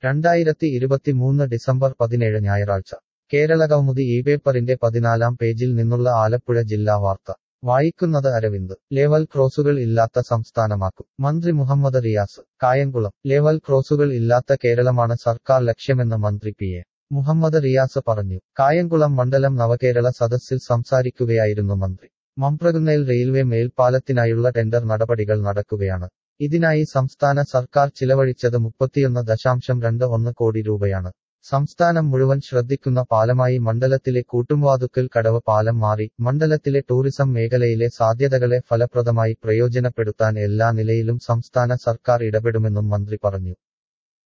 രണ്ടായിരത്തി ഇരുപത്തിമൂന്ന് ഡിസംബർ പതിനേഴ് ഞായറാഴ്ച കേരളകൗമുദി ഈ പേപ്പറിന്റെ പതിനാലാം പേജിൽ നിന്നുള്ള ആലപ്പുഴ ജില്ലാ വാർത്ത വായിക്കുന്നത് അരവിന്ദ് ലെവൽ ക്രോസുകൾ ഇല്ലാത്ത സംസ്ഥാനമാക്കും മന്ത്രി മുഹമ്മദ് റിയാസ് കായംകുളം ലെവൽ ക്രോസുകൾ ഇല്ലാത്ത കേരളമാണ് സർക്കാർ ലക്ഷ്യമെന്ന് മന്ത്രി പി എ മുഹമ്മദ് റിയാസ് പറഞ്ഞു കായംകുളം മണ്ഡലം നവകേരള സദസ്സിൽ സംസാരിക്കുകയായിരുന്നു മന്ത്രി മമ്പ്രകുന്നേൽ റെയിൽവേ മേൽപ്പാലത്തിനായുള്ള ടെൻഡർ നടപടികൾ നടക്കുകയാണ് ഇതിനായി സംസ്ഥാന സർക്കാർ ചിലവഴിച്ചത് മുപ്പത്തിയൊന്ന് ദശാംശം രണ്ട് ഒന്ന് കോടി രൂപയാണ് സംസ്ഥാനം മുഴുവൻ ശ്രദ്ധിക്കുന്ന പാലമായി മണ്ഡലത്തിലെ കൂട്ടുംവാതുക്കൽ കടവ് പാലം മാറി മണ്ഡലത്തിലെ ടൂറിസം മേഖലയിലെ സാധ്യതകളെ ഫലപ്രദമായി പ്രയോജനപ്പെടുത്താൻ എല്ലാ നിലയിലും സംസ്ഥാന സർക്കാർ ഇടപെടുമെന്നും മന്ത്രി പറഞ്ഞു